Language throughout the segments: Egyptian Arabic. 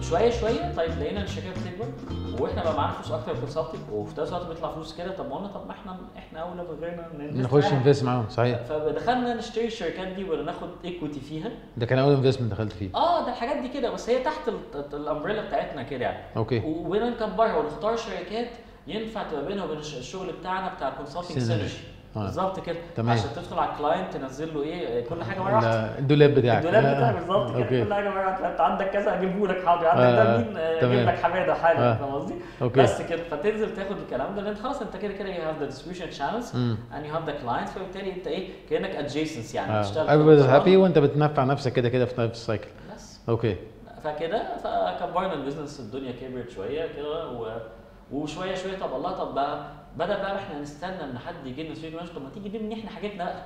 وشويه شويه طيب لقينا ان الشركات بتكبر واحنا بقى معانا فلوس اكتر كونسلتنج وفي نفس الوقت بيطلع فلوس كده طب ما قلنا طب ما احنا احنا اولى من غيرنا إن نخش معاهم. انفست معاهم صحيح فدخلنا نشتري الشركات دي ولا ناخد ايكويتي فيها ده كان اول انفستمنت دخلت فيه اه ده الحاجات دي كده بس هي تحت ال- الامبريلا بتاعتنا كده يعني اوكي وبقينا نكبرها ونختار شركات ينفع تبقى بينها وبين الش- الشغل بتاعنا بتاع الكونسلتنج Synergy. سينرجي آه. بالظبط كده تمام. عشان تدخل على الكلاينت تنزل له ايه كل حاجه مره واحده ال- الدولاب بتاعك الدولاب آه، بتاعك بالظبط كده اوكي كل حاجه مره واحده انت عندك كذا اجيبه لك حاضر عندك آه، ده مين آه، اجيب تمام. لك حماده حالا آه. فاهم قصدي؟ اوكي بس كده فتنزل تاخد الكلام ده لان خلاص انت كده كده you have the distribution channels مم. and you have the clients فبالتالي انت ايه كانك adjacent يعني اه بتشتغل everybody's في happy وانت بتنفع نفسك كده كده في نفس السايكل بس اوكي فكده فكبرنا البيزنس الدنيا كبرت شويه كده و... وشويه شويه طب الله طب بقى بدل بقى احنا نستنى ان حد يجي لنا ستريت طب ما تيجي نبني احنا حاجتنا بقى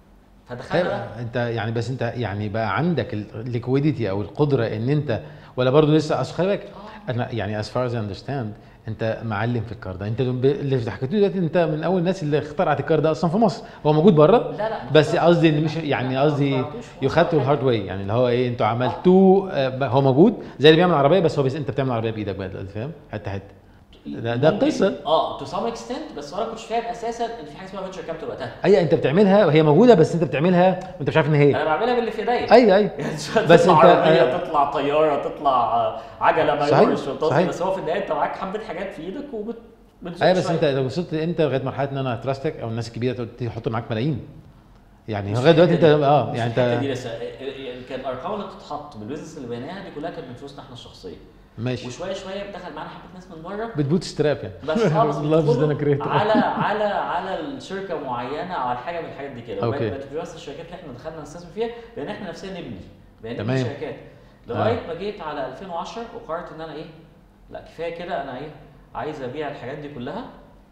فدخلنا بقى ايوه انت يعني بس انت يعني بقى عندك الليكويديتي او القدره ان انت ولا برضه لسه اصل خلي بالك اه انا يعني as far as I understand انت معلم في الكار ده انت ب- اللي حكيته دلوقتي انت من اول الناس اللي اخترعت الكار ده اصلا في مصر هو موجود بره لا لا بس قصدي ان مش يعني لا، قصدي ما اخترعتوش في يو مصر خدته ولا الهارد حاجة. واي يعني اللي هو ايه انتوا عملتوه آه، هو موجود زي اللي بيعمل عربيه بس هو بس انت بتعمل عربيه بايدك بقى دلوقتي فاهم حته حته ده- ده ممكن- قصة. اه تو سام اكستنت بس انا كنتش فاهم اساسا ان في حاجه اسمها فينشر كابيتال وقتها اي انت بتعملها وهي موجوده بس انت بتعملها وانت مش عارف ان هي انا بعملها باللي في ايديا اي اي يعني بس تطلع انت- عربيه آه. تطلع طياره تطلع آه، عجله ما صحيح، يورش وتصل صحيح. بس هو في النهايه انت معاك حبه حاجات في ايدك وبت بتزق ايوه بس شوية. انت لو وصلت انت لغايه مرحله ان انا تراستك او الناس الكبيره تقول- تحط معاك ملايين يعني مش لغايه دلوقتي انت الحتة دي. اه مش يعني الحتة انت دي لسه يعني كان الارقام اللي بتتحط بالبيزنس اللي بنيناها دي كلها كانت من فلوسنا احنا الشخصيه ماشي وشويه شويه بدخل معانا حبه ناس من بره بتبوت ستراب يعني بس خالص Loves بيدخلوا than a creator. على على على الشركه معينه او على حاجه من الحاجات دي كده أوكي. وبقت بس الشركات اللي احنا دخلنا نستثمر فيها لان احنا نفسنا نبني بقينا تمام. نبني شركات لغايه ما جيت على 2010 وقررت ان انا ايه لا كفايه كده انا ايه عايز ابيع الحاجات دي كلها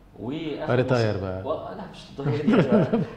واخد ريتاير مص- بقى. و... لا مش للدرجة دي.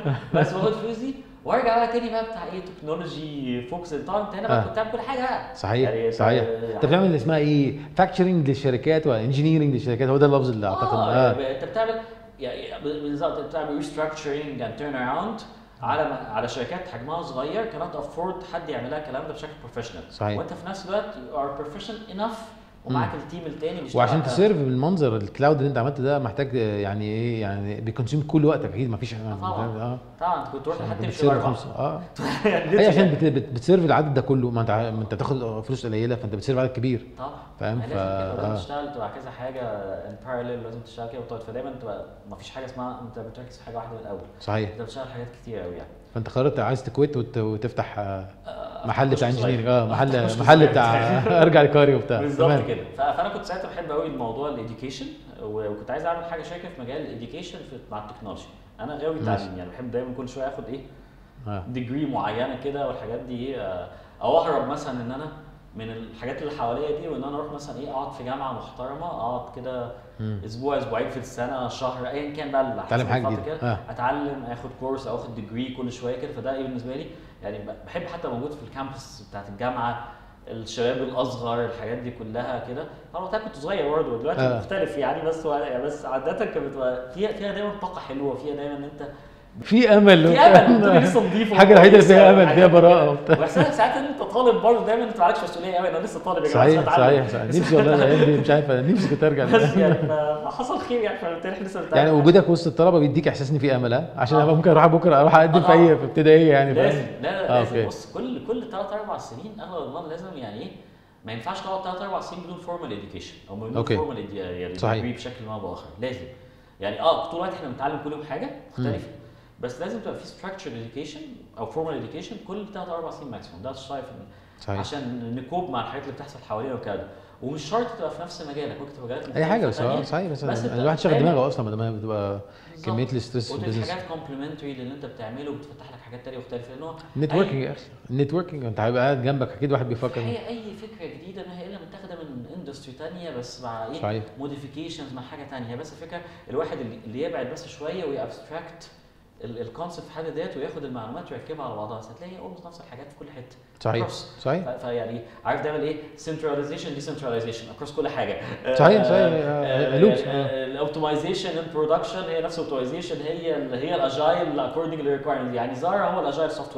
بس واخد فلوسي وارجع بقى تاني بقى بتاع ايه تكنولوجي فوكس طبعا انت هنا بقى آه. كنت بتعمل كل حاجه بقى صحيح يعني صحيح آه، انت بتعمل اللي اسمها ايه فاكتشرنج للشركات وانجينيرنج للشركات هو ده اللفظ اللي اعتقد اه اه يعني انت بتعمل يعني بالظبط انت بتعمل ريستراكشرنج اند تيرن اراوند على على شركات حجمها صغير كانت افورد حد يعملها الكلام ده بشكل بروفيشنال صحيح. وانت في نفس الوقت يو ار بروفيشنال انف ومعاك التيم التاني بيشتغل وعشان على- تسيرف بالمنظر الكلاود اللي انت عملته ده محتاج آه، يعني ايه يعني بيكونسيوم كل وقتك اكيد مفيش طبعا. اه طبعا انت كنت تروح لحد مش بتسيرف اربعه خمس- اه يعني هي عشان بت- بت- بتسيرف العدد ده كله ما انت ع- ما انت بتاخد فلوس قليله فانت بتسيرف عدد كبير طبعا فاهم؟ ما لازم ف- كده لازم آه. تشتغل تبقى كذا حاجه ان باراليل لازم تشتغل كده وتقعد فدايما تبقى ما فيش حاجه اسمها انت بتركز في حاجه واحده من الاول صحيح انت بتشتغل حاجات كتير قوي يعني فانت قررت عايز تكويت وت- وتفتح آه، آه، محل مش بتاع صغير. انجينيرنج اه محل مش محل صغير. بتاع ارجع لكاري وبتاع بالظبط تمام. كده ف- فانا كنت ساعتها بحب قوي الموضوع الاديوكيشن وكنت عايز اعمل حاجه شركه في مجال الاديوكيشن مع التكنولوجي انا غاوي ماشي. تعليم يعني بحب دايما كل شويه اخد ايه اه ديجري معينه كده والحاجات دي ايه آه، او اهرب مثلا ان انا من الحاجات اللي حواليا دي وان انا اروح مثلا ايه اقعد في جامعه محترمه اقعد كده مم. اسبوع اسبوعين في السنه شهر ايا كان بقى اللي تعلم حسب حاجة الفترة جديدة. كده آه. اتعلم اخد كورس او اخد ديجري كل شويه كده فده ايه بالنسبه لي يعني بحب حتى موجود في الكامبس بتاعت الجامعه الشباب الاصغر الحاجات دي كلها كده انا وقتها كنت صغير برضه دلوقتي آه. مختلف يعني بس هو يعني بس عاده كانت بتبقى فيها فيها دايما طاقه حلوه فيها دايما ان انت في امل في امل الدنيا لسه نظيفه الحاجه الوحيده اللي فيها وكويسة امل فيها وحاجات براءه كده. وبتاع واحساسك ساعات ان انت طالب برضه دايما انت معكش مسؤوليه قوي انا لسه طالب يا جماعه صحيح لسه بتعلم. صحيح صحيح نفسي والله الايام دي مش عارف أنا نفسي كنت ارجع بس لده. يعني ف- فحصل خير يعني فبالتالي احنا لسه بنتعلم. يعني وجودك وسط الطلبه بيديك احساس ان في امل ها عشان آه. ابقى ممكن اروح بكره اروح اقدم في آه. اي في ابتدائيه يعني لازم فاهم؟ لا لا آه، لازم أوكي. بص كل كل ثلاث اربع سنين اغلب الضمان لازم يعني ايه ما ينفعش تقعد ثلاث اربع سنين بدون فورمال اديوكيشن او بدون أوكي. فورمال يعني صحيح. degree بشكل ما او باخر لازم يعني اه طول الوقت احنا بنتعلم كل يوم حاجه مختلفه بس لازم تبقى في structured education او formal education كل ثلاث اربع سنين ماكسيموم ده شايف إن- صحيح عشان نكوب مع الحاجات اللي بتحصل حوالينا وكده ومش شرط تبقى في نفس مجالك ممكن تبقى مجالات اي حاجه بس مختلفة اه تانية. صحيح بس بس أنا- أنت الواحد شاغل فاهم؟ دماغه اصلا ما دام بتبقى بالظبط. كميه الاسترس في ودي البيزنس حاجات كومبلمنتري للي انت بتعمله وبتفتح لك حاجات تانية مختلفه لان هو نتوركينج يا اخي النتوركينج انت هيبقى قاعد جنبك اكيد واحد بيفكر هي اي فكره جديده ما هي الا متاخده من اندستري تانية بس مع ايه صحيح موديفيكيشنز مع حاجه تانية بس الفكره الواحد اللي- اللي يبعد بس شويه ويابستراكت الكونسيبت في حد ذاته وياخد المعلومات ويركبها على بعضها بس هتلاقي اولموست نفس الحاجات في كل حته صحيح Across. صحيح ف- فيعني عارف دايما ايه سنتراليزيشن ديسنتراليزيشن اكروس كل حاجه صحيح، صحيح. آه، loops. آه. الاوبتمايزيشن ان برودكشن هي نفس الاوبتمايزيشن هي ال هي الاجايل اكوردنج للريكوايرمنت يعني زارا هو الاجايل سوفت وير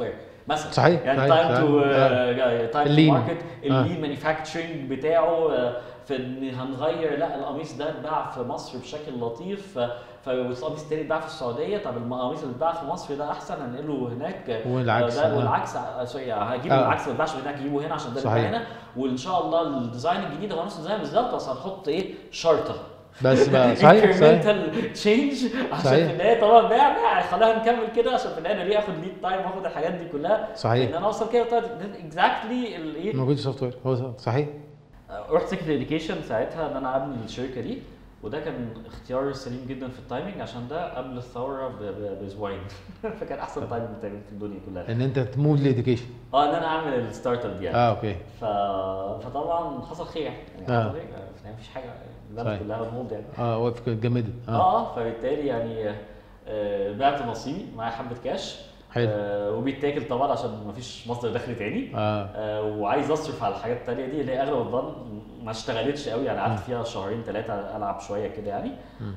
مثلا صحيح، يعني صحيح، تايم تو صحيح. تايم تو اللين. ماركت آه. اللين مانيفاكتشرنج بتاعه آه، في ان هنغير لا القميص ده اتباع في مصر بشكل لطيف ف- فالقميص التاني اتباع في السعوديه طب القميص اللي اتباع في مصر ده احسن هنقله هناك آه، والعكس، ده آه. والعكس آه، سوري هجيب آه. العكس ما اتباعش هناك اجيبه هنا عشان ده اللي صحيح. اتباع هنا وان شاء الله الديزاين الجديد هو نفس الديزاين بالظبط بس هنحط ايه شرطه بس بقى صحيح صحيح incremental change عشان صحيح. في النهايه طبعا بيع بيع خلينا نكمل كده عشان في النهايه انا ليه اخد ليد تايم واخد الحاجات دي كلها صحيح. ان انا اوصل كده اكزاكتلي الايه موجود السوفت وير هو صحيح رحت سكت اديوكيشن ساعتها ان انا ابني الشركه دي وده كان اختيار سليم جدا في التايمنج عشان ده قبل الثوره ب- ب- باسبوعين فكان احسن تايمنج تقريبا في الدنيا كلها ان انت تموف للاديوكيشن اه ان انا اعمل الستارت اب دي يعني اه اوكي ف... فطبعا حصل خير يعني آه. حصل خير يعني مفيش حاجه البلد صحيح. كلها مولد يعني اه واقف اتجمدت اه اه اه فبالتالي يعني آه، بعت نصيبي معايا حبه كاش حلو. آه وبيتاكل طبعا عشان مفيش مصدر دخل تاني اه آه وعايز اصرف على الحاجات التانية دي اللي هي اغلب الظن ما اشتغلتش قوي يعني قعدت فيها شهرين ثلاثه العب شويه كده يعني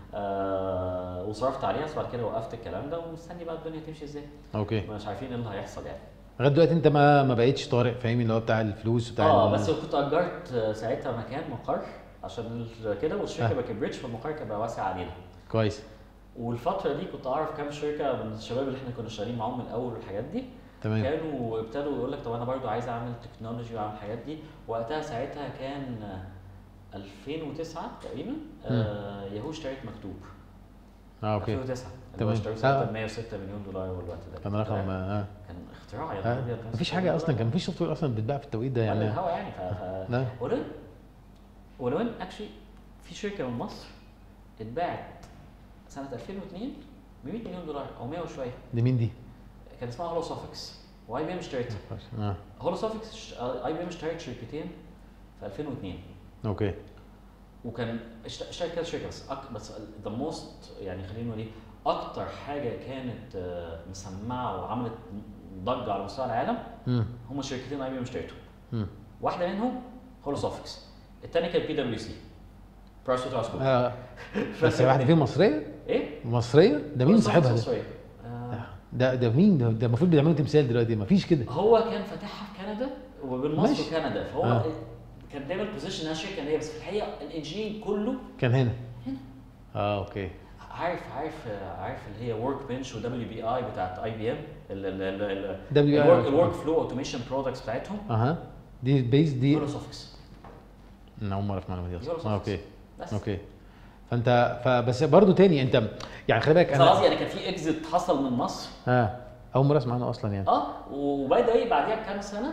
آه وصرفت عليها بس بعد كده وقفت الكلام ده ومستني بقى الدنيا تمشي ازاي اوكي مش عارفين ايه اللي هيحصل يعني لغايه دلوقتي انت ما ما بقتش طارق فاهمني اللي هو بتاع الفلوس بتاع اه ال- بس كنت اجرت آه، ساعتها مكان مقر عشان ال- كده والشركه آه. ما كبرتش فالمقر كان بقى واسع علينا كويس والفتره دي كنت اعرف كام شركه من الشباب اللي احنا كنا شغالين معاهم من الاول والحاجات دي تمام كانوا ابتدوا يقول لك طب انا برضو عايز اعمل تكنولوجي واعمل الحاجات دي وقتها ساعتها كان آه، 2009 تقريبا آه ياهو اشترت مكتوب اه اوكي 2009 اللي تمام. هو اشتروا آه. ساعتها 106 مليون دولار والوقت ده كان رقم اه كان اختراع يا آه. نهار أبيض، كان مفيش 6 حاجه مليون اصلا دولار. كان مفيش سوفت وير اصلا بتتباع في التوقيت ده يعني يعني الهوا يعني ف... ف... لا. ولو ولو ان اكشلي في شركه من مصر اتباعت سنه 2002 ب 100 مليون دولار او 100 وشويه دي مين دي؟ كان اسمها هولو سوفكس واي بي ام اشتريتها اه هولو سوفكس اي بي ام اشترت شركتين في 2002 اوكي وكان اشت- اشترت كذا شركه بس أك... بس ذا موست يعني خلينا نقول ايه اكتر حاجه كانت آه، مسمعه وعملت ضجه على مستوى العالم امم هم الشركتين اي بي ام اشتريتهم امم واحده منهم هولو سوفكس الثانيه كانت بي دبليو سي برايس ووتر سكول آه. بس واحده فيهم مصريه ايه؟ مصريه ده مين صاحبها ده؟ مصرية. آه، ده ده مين ده ده المفروض بيعملوا تمثال دلوقتي مفيش كده هو كان فاتحها في كندا وبين مصر ماشي. وكندا فهو آه. كان دايما بوزيشن انها شركه كنديه بس في الحقيقه الانجينيرنج كله كان هنا هنا. اه اوكي عارف عارف عارف اللي هي ورك بنش ودبليو بي اي بتاعت اي بي ام WBI الورك الورك فلو اوتوميشن برودكتس بتاعتهم اها دي بيز دي هولو سوفكس انا اول مره اعرف المعلومه دي يورو اصلا آه، اوكي بس اوكي فانت فبس برضه تاني انت يعني خلي بالك بس قصدي انا يعني كان في اكزيت حصل من مصر اه اول مره اسمع عنه اصلا يعني اه وباي ذا واي بعديها بكام سنه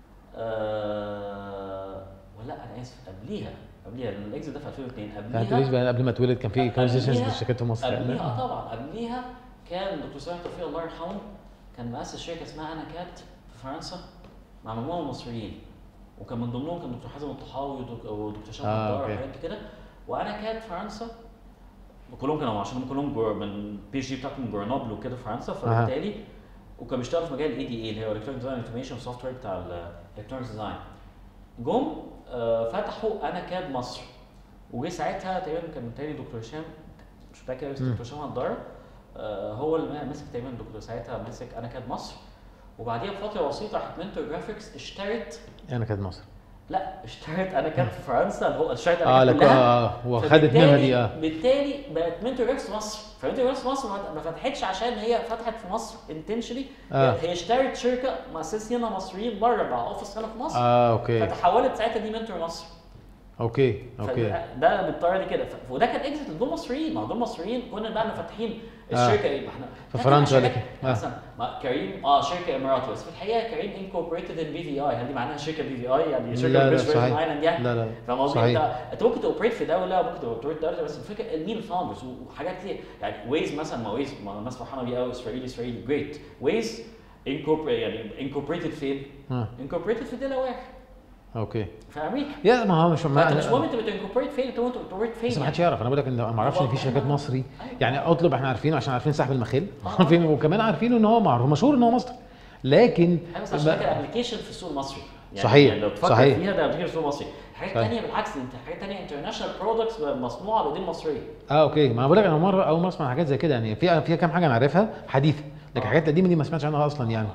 آه ولا انا اسف قبليها قبليها لان الاكزيت ده في 2002 ما تقوليش قبليها بقى قبل ما اتولد كان في كونفرزيشنز قبليها- للشركات في مصر قبليها يعني. اه طبعا قبليها كان دكتور سامح توفيق الله يرحمه كان مؤسس شركه اسمها انا كات في فرنسا مع مجموعه من المصريين وكان من ضمنهم كان دكتور حازم الطحاوي ودك- ودكتور شامل آه، الدار أوكي. وحاجات كده وانا كات فرنسا كلهم كانوا عشان هم كلهم جور- من بي اتش دي بتاعتهم جرنوبل وكده في فرنسا فبالتالي وكان بيشتغل في مجال الاي دي اي اللي هو الكترونيك ديزاين اوتوميشن سوفت وير بتاع الالكترونيك ديزاين جم آه، فتحوا انا كاد مصر وجه ساعتها تقريبا كان متهيألي دكتور هشام مش فاكر اسمه مم. دكتور هشام الدار آه، هو اللي ماسك تقريبا دكتور ساعتها ماسك انا كاد مصر وبعديها بفتره بسيطه راحت منتور جرافيكس اشترت انا كانت مصر لا اشترت انا كاد في فرنسا اللي هو اشترت اه انا لك كاد كلها اه وخدت منها دي اه بالتالي بقت منتور جرافيكس مصر فمنتور جرافيكس مصر ما- ما فتحتش عشان هي فتحت في مصر انتشنلي آه. هي اشترت شركه مؤسسين هنا مصريين بره بقى اوفيس هنا في مصر اه اوكي فتحولت ساعتها دي منتور مصر اوكي اوكي فده- ده بالطريقه دي كده ف- وده كان اكزيت دول مصريين ما هو دول مصريين كنا بقى إحنا فاتحين الشركه ايه ما احنا في فاكر فرنسا ولا شركات- كده؟ آه. مثلا ما كريم اه شركه اماراتي بس في الحقيقه كريم انكوربريتد ان بي في اي هل دي معناها شركه بي في اي يعني شركه لا لا بريتش فيرجن صحيح ايلاند يعني لا لا فاهم قصدي صحيح. انت انت ممكن توبريت في دوله ممكن توبريت في دوله بس الفكره مين الفاوندرز وحاجات كتير يعني ويز مثلا ما ويز ما الناس فرحانه بيه قوي اسرائيلي اسرائيلي جريت ويز انكوربريت يعني انكوربريتد فين؟ آه. انكوربريتد في دلاوير اوكي في امريكا يا ما هو مش فانت مش مهم ما انت بتنكوربريت فين انت مهم توبريت فين بس ما يعني. حدش يعرف انا بقول لك ان ما اعرفش ان في شركات مصري يعني اطلب احنا عارفينه عشان عارفين سحب المخيل آه. عارفين وكمان عارفين ان هو معروف مشهور ان هو مصري لكن ايوه بس عشان ما- كده ابلكيشن في السوق المصري يعني صحيح، يعني لو تفكر صحيح. فيها ده ابلكيشن في السوق المصري حاجات صحيح. ثانيه بالعكس انت حاجات ثانيه انترناشونال برودكتس مصنوعه بايدين مصريه اه اوكي ما انا بقول لك انا مره اول مره اسمع حاجات زي كده يعني في فيها كام حاجه انا عارفها حديثه لكن الحاجات القديمه دي ما سمعتش عنها اصلا يعني انا عارف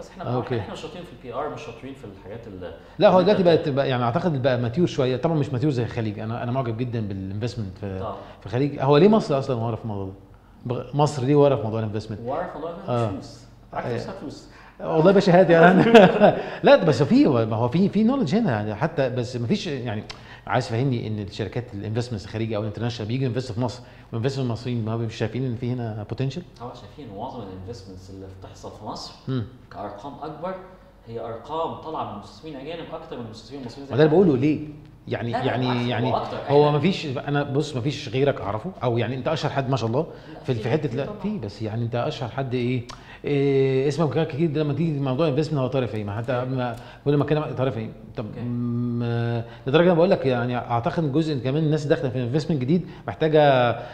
بس احنا آه، أوكي. احنا مش شاطرين في البي ار مش شاطرين في الحاجات ال لا هو اللي دلوقتي أنت- بقت بقى- يعني اعتقد بقى ماتيور شويه طبعا مش ماتيور زي الخليج انا انا معجب جدا بالانفستمنت في طبعا. في الخليج هو ليه مصر اصلا ورا في الموضوع ده؟ بغ- مصر ليه ورا في موضوع الانفستمنت؟ وعارف والله آه. فلوس معاك فلوس هات فلوس والله يا باشا هات يعني لا بس في ما هو في في نولج هنا يعني حتى بس ما فيش يعني عايز تفهمني ان الشركات الانفستمنتس الخارجي او الانترناشونال بيجوا ينفستوا في مصر والانفستمنت المصريين ما مش شايفين ان في هنا بوتنشال؟ طبعا شايفين معظم الانفستمنتس اللي بتحصل في مصر امم كارقام اكبر هي ارقام طالعه من مستثمرين اجانب اكتر من المستثمرين المصريين زي وده اللي ما بقوله ليه؟ يعني لا، لا، يعني بالعكس، يعني هو أكتر. هو إحنا- ما فيش انا بص ما فيش غيرك اعرفه او يعني انت اشهر حد ما شاء الله لا، في في في حته كتير لا طبعاً. في بس يعني انت اشهر حد ايه, إيه اسمك كده كتير لما تيجي موضوع انفستمنت هو طارق فهيم حتى قبل ما كل ما كان طارق فهيم طب أوكي. م- لدرجه انا بقول لك يعني اعتقد جزء كمان الناس داخله في انفستمنت جديد محتاجه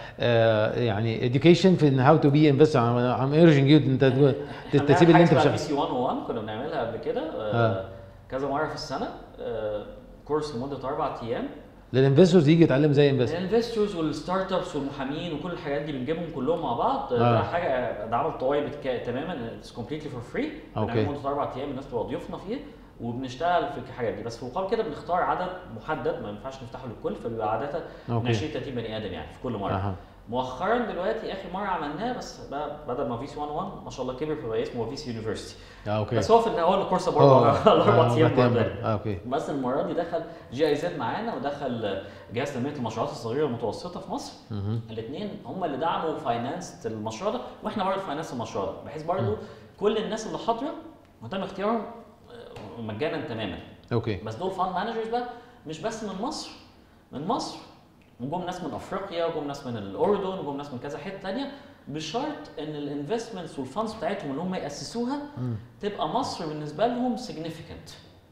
آه يعني education في ان هاو تو بي انفست ام ايرجنج يو انت احنا تسيب اللي انت بي بتشتغل سي 101 كنا بنعملها قبل كده آه. آه. كذا مره في السنه آه. كورس لمده اربع ايام للانفستورز يجي يتعلم زي انفست الانفستورز والستارت ابس والمحامين وكل الحاجات دي بنجيبهم كلهم مع بعض آه. ده حاجه ده عمل طوعي بتك... تماما اتس كومبليتلي فور فري أوكي. مده اربع ايام الناس تبقى ضيوفنا فيه وبنشتغل في الحاجات دي بس في مقابل كده بنختار عدد محدد ما ينفعش نفتحه للكل فبيبقى عاده من أوكي. 20 30 بني ادم يعني في كل مره أها. مؤخرا دلوقتي اخر مره عملناه بس بقى بدل ما في سي 101 ما شاء الله كبر فبقى اسمه في سي يونيفرستي اه اوكي بس هو في النهايه هو الكورس آه، برضه آه، الاربع ايام أربع برضه اه اوكي بس المره دي دخل جي اي زد معانا ودخل جهاز تنميه المشروعات الصغيره والمتوسطه في مصر مهم. الاثنين هم اللي دعموا فاينانس المشروع ده واحنا برضه فاينانس المشروع ده بحيث برضه كل الناس اللي حاضره وتم اختيارهم آه، مجانا تماما اوكي بس دول فاند مانجرز بقى مش بس من مصر من مصر وجم ناس من افريقيا وجم ناس من الاردن وجم ناس من كذا حته ثانيه بشرط ان الانفستمنتس والفاندز بتاعتهم اللي هم ياسسوها مم. تبقى مصر بالنسبه لهم significant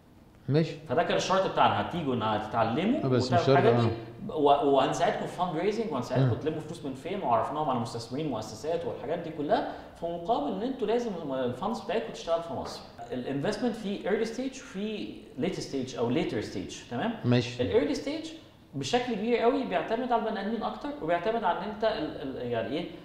ماشي فده كان الشرط بتاعنا هتيجوا ان هتتعلموا بس وتعملوا مش شرط، الحاجات دي آه. و- وهنساعدكم في فاند ريزنج وهنساعدكم مم. تلموا فلوس من فين وعرفناهم على مستثمرين مؤسسات والحاجات دي كلها في مقابل ان انتوا لازم الفاندز بتاعتكم تشتغل في مصر الانفستمنت في ايرلي ستيج وفي ليت ستيج او ليتر ستيج تمام ماشي الايرلي ستيج بشكل كبير قوي بيعتمد على البني ادمين اكتر وبيعتمد على ان انت ال ال يعني ايه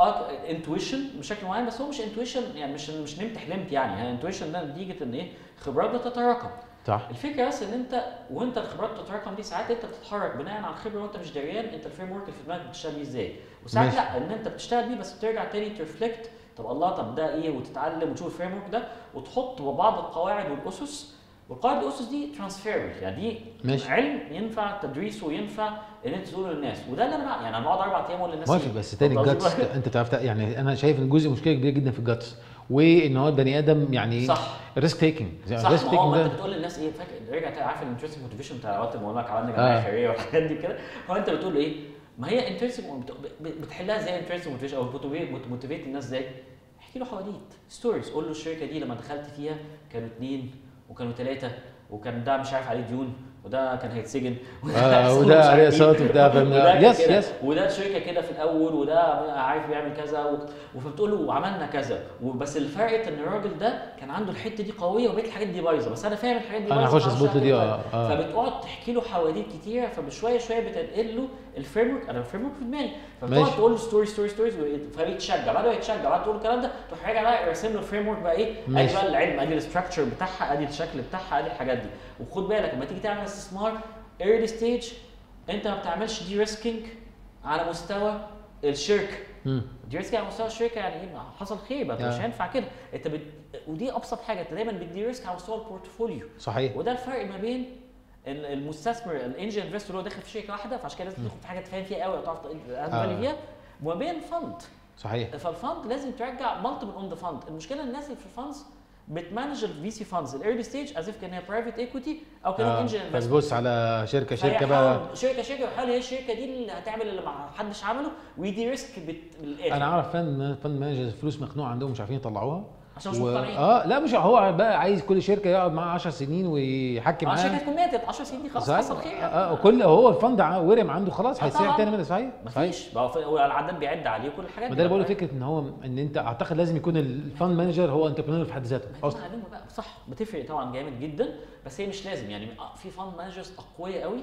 انتويشن بشكل معين بس هو مش انتويشن يعني مش مش نمت حلمت يعني هي انتويشن ده نتيجه ان ايه خبرات بتتراكم صح الفكره بس ان انت وانت الخبرات بتتراكم دي ساعات انت بتتحرك بناء على الخبره وانت مش دريان انت الفريم ورك اللي في دماغك بتشتغل بيه ازاي وساعات ماشي. لا ان انت بتشتغل بيه بس بترجع تاني ترفلكت طب الله طب ده ايه وتتعلم وتشوف الفريم ورك ده وتحط بعض القواعد والاسس والقواعد والاسس دي ترانسفيربل يعني دي ماشي. علم ينفع تدريسه وينفع ان انت تقوله للناس وده اللي انا بقى يعني انا بقعد اربع ايام اقول للناس موافق إيه؟ بس تاني طب الجاتس قصدي- انت تعرف يعني انا شايف ان جزء مشكله كبيره جدا في الجاتس وان هو البني ادم يعني صح ريسك تيكنج صح ريسك ما هو ما تيكنج انت ده بتقول للناس ايه فاكر رجع تاني عارف الانترستنج موتيفيشن بتاع وقت ما بقول لك عملنا آه. جمعيه خيريه والحاجات دي كده هو انت بتقول له ايه؟ ما هي انترستنج بتحلها ازاي انترستنج موتيفيشن او بتموتيفيت الناس ازاي؟ احكي له حواديت ستوريز قول له الشركه دي لما دخلت فيها كانوا اثنين وكانوا ثلاثه وكان ده مش عارف عليه ديون وده كان هيتسجن آه، هيحصل وده مش عارف عليه إيه، اقساط وبتاع، فاهم؟ وده كان يس، كده، يس. وده شركه كده في الاول وده عارف بيعمل كذا و- فبتقول له وعملنا كذا وبس الفرق ان الراجل ده كان عنده الحته دي قويه وبقيه الحاجات دي بايظه بس انا فاهم الحاجات دي انا بايظه هخش فمعرفش اظبط له دي أعمل اه كده. اه فبتقعد تحكي له حواديت كتيره فبشويه شويه بتنقل له الفريم ورك انا الفريم ورك في دماغي فبتقعد ماشي. تقول له ستوري ستوري ستوريز فبيتشجع بعد ما يتشجع بعد تقول الكلام ده تروح راجع بقى راسم له الفريم ورك بقى ايه ادي ماشي. بقى العلم ادي الاستراكشر بتاعها ادي الشكل بتاعها ادي الحاجات دي وخد بالك لما تيجي تعمل استثمار ايرلي ستيج انت ما بتعملش دي ريسكينج على مستوى الشركه مم. دي ريسك على مستوى الشركه يعني ايه ما حصل خير بقى مش آه. هينفع كده انت بت... ودي ابسط حاجه انت دايما بتدي ريسك على مستوى البورتفوليو صحيح وده الفرق ما بين ال- المستثمر الانجل انفستور اللي هو داخل في شركه واحده فعشان كده لازم تدخل في حاجه تفهم فيها قوي وتعرف آه. تقدم فيها وما بين فند صحيح فالفند لازم ترجع مالتيبل اون ذا فند المشكله الناس اللي في الفندز بتمانج الفي سي فاندز الايرلي ستيج از اف كان هي برايفت ايكويتي او كانوا آه. انجل انفستور فبتبص على شركه شركه بقى شركه شركه ويحاول هي الشركه دي اللي هتعمل اللي ما حدش عمله ويدي ريسك بت- بالاخر انا اعرف فن فن مانجر فلوس مخنوقه عندهم مش عارفين يطلعوها عشان مش و... مقتنعين اه لا مش هو بقى عايز كل شركه يقعد معاه 10 سنين ويحكم اه شركه معاها تكون ماتت 10 سنين دي خلاص صحيح. حصل خير يعني. اه آه، كل هو الفند ع- ورم عنده خلاص آه هيسيع طبعاً. تاني منه صحيح صحيح مفيش بقى في- والعداد بيعد عليه كل الحاجات ما دي ده اللي بقوله بقى. فكره ان هو ان انت اعتقد لازم يكون الفند مانجر هو انتربرينور في حد ذاته ما هي دي اصلا معلومة بقى صح بتفرق طبعا جامد جدا بس هي مش لازم يعني آه، في فاند مانجرز اقوياء قوي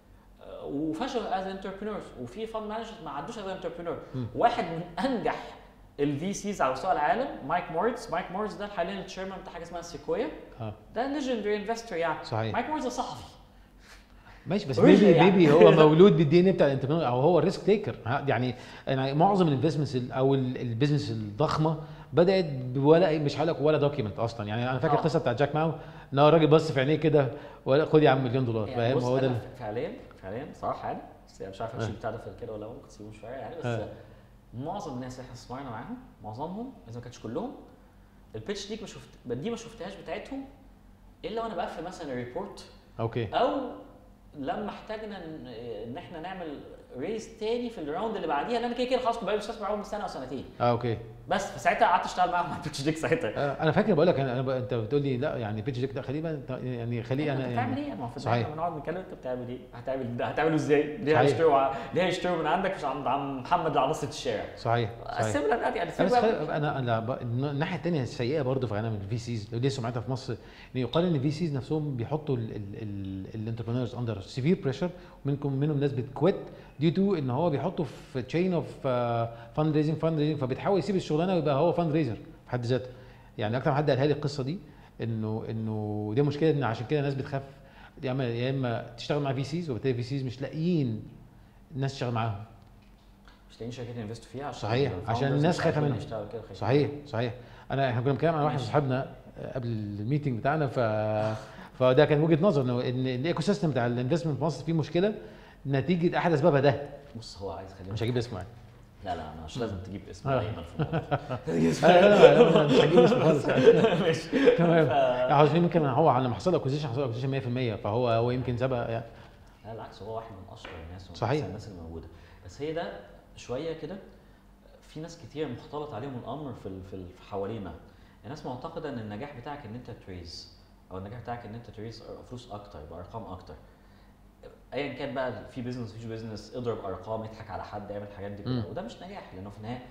آه، وفشلوا از انتربرينورز وفي فاند مانجرز ما عدوش از انتربرينور مم. واحد من انجح الفي سيز على مستوى العالم مايك مورتس مايك مورتس ده حاليا التشيرمان بتاع حاجه اسمها سيكويا اه ده ليجندري انفستور يعني صحيح مايك مورتس ده صحفي ماشي بس Originally بيبي يعني. بيبي هو مولود بالدي ان اي بتاع الانتربرنور او هو الريسك تيكر يعني يعني معظم الانفستمنتس او ال- البيزنس الضخمه بدات ولا مش هقول لك ولا دوكيمنت اصلا يعني انا فاكر آه. القصه بتاع جاك ماو ان هو الراجل بص في عينيه كده ولا خد يا عم مليون دولار يعني فاهم بص هو ده أنا ال- فعليا فعليا صراحه يعني بس يعني مش عارف اشيل بتاع ده في كده ولا ممكن تسيبوه شويه يعني بس آه. معظم الناس اللي احنا استثمرنا معاهم معظمهم اذا ما كانش كلهم البيتش دي ما شفت دي ما شفتهاش بتاعتهم الا وانا بقفل مثلا ريبورت اوكي او لما احتاجنا ان إن احنا نعمل ريز تاني في الراوند اللي بعديها لان كده كده خلاص كنت بقى بستثمر معاهم سنه او سنتين اه اوكي بس فساعتها قعدت اشتغل معاهم على البيتش ديك ساعتها آه انا فاكر بقول لك انا, أنا ب- انت بتقول لي لا يعني بيتش ديك ده خليه بقى أنت- يعني خليه انت انا بتعمل يعني ايه؟ ما هو في صحيح. النهايه بنقعد نتكلم انت بتعمل ايه؟ هتعمل ده هتعمله ازاي؟ ليه صحيح. هيشتروا ع- ليه هيشتروا من عندك مش عند عم محمد اللي على نص الشارع؟ صحيح صحيح سيبنا يعني انا بس سيبنا خلي- انا انا ب- الناحيه الثانيه السيئه برضه في عالم الفي سيز لو دي سمعتها في مصر ان يقال ان الفي سيز نفسهم بيحطوا الانتربرينورز اندر سيفير بريشر منكم منهم ناس بتكويت ديو تو ان هو بيحطه في تشين اوف فاند ريزنج فاند ريزنج فبتحاول يسيب الشغلانه ويبقى هو فاند ريزر في حد ذاته يعني اكتر من حد قالها لي القصه دي انه انه دي مشكله ان عشان كده الناس بتخاف يا اما يا اما تشتغل مع في سيز وبالتالي في سيز مش لاقيين الناس تشتغل معاهم مش لاقيين شركات ينفستوا فيها عشان صحيح، الfounders عشان الناس مش خايفة عارفين منهم. يشتغلوا كده خايفين. صحيح صحيح انا احنا كنا بنتكلم عن واحد من ماشي. صحابنا قبل الميتنج بتاعنا ف فده كان وجهه نظر انه ان الايكو سيستم بتاع الانفستمنت في مصر فيه مشكله نتيجه احد اسبابها ده بص هو عايز خلينا مش هجيب اسمه يعني لا لا انا مش لازم تجيب اسم آه. ايمن في الموضوع لا، لا، لا، لا، مش هجيب اسمه خالص يعني ماشي تمام ف- يعني هو يمكن هو على ما حصل اكوزيشن حصل اكوزيشن 100% فهو هو يمكن سبق يعني لا بالعكس هو واحد من اشطر الناس ومن صحيح. أحسن الناس اللي موجوده بس هي ده شويه كده في ناس كتير مختلط عليهم الامر في ال- في ال- في حوالينا الناس معتقده ان النجاح بتاعك ان انت تريز او النجاح بتاعك ان انت تريز فلوس اكتر بارقام اكتر ايا كان بقى في بيزنس مفيش بيزنس اضرب ارقام اضحك على حد اعمل الحاجات دي كلها مم. وده مش نجاح لانه في النهايه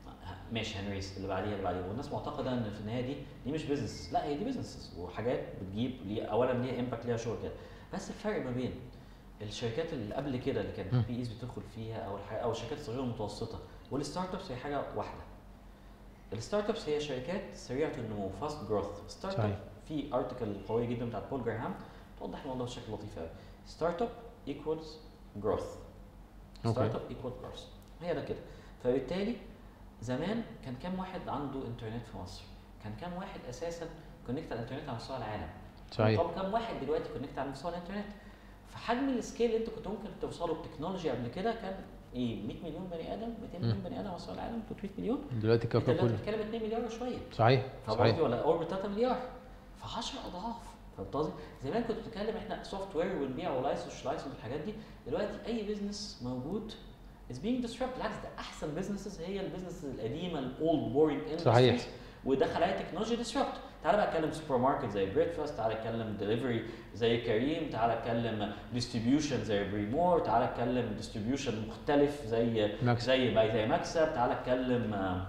ماشي هنريز اللي بعديها اللي بعديها والناس معتقده ان في النهايه دي دي مش بيزنس لا هي دي بيزنس وحاجات بتجيب ليها اولا ليها امباكت ليها شغل كده بس الفرق ما بين الشركات اللي قبل كده اللي كانت مم. بي ايز بتدخل فيها او الحاجة او الشركات الصغيره والمتوسطه والستارت ابس هي حاجه واحده الستارت ابس هي شركات سريعه النمو فاست جروث ستارت اب صحيح. في ارتكل قويه جدا بتاعت بول جراهام توضح الموضوع بشكل لطيف قوي ستارت اب ايكوالز جروث ستارت أوكي. اب ايكوال جروث هي ده كده فبالتالي زمان كان كام واحد عنده انترنت في مصر كان كام واحد اساسا كونكت على الانترنت على مستوى العالم صحيح طب كام واحد دلوقتي كونكت على مستوى الانترنت فحجم السكيل اللي انت كنت ممكن توصله بتكنولوجي قبل كده كان ايه 100 مليون بني ادم 200 مليون بني ادم على مستوى العالم 300 مليون دلوقتي انت الكوكب دلوقتي كله بتتكلم 2 مليار وشويه صحيح فاهم صحيح قصدي ولا اوربت 3 مليار ف 10 اضعاف فهمت قصدي؟ زمان كنت بتتكلم احنا سوفت وير ونبيع ولايسنس مش لايسنس والحاجات دي دلوقتي اي بزنس موجود is being disrupted بالعكس ده احسن بزنسز هي البزنسز القديمه الاولد بورينج صحيح. ودخل عليها تكنولوجي ديسربت تعال بقى اتكلم سوبر ماركت زي بريكفاست تعال اتكلم دليفري زي كريم تعال اتكلم ديستريبيوشن زي بريمور تعال اتكلم ديستريبيوشن مختلف زي ماكس زي باي زي مكسب تعال اتكلم آه،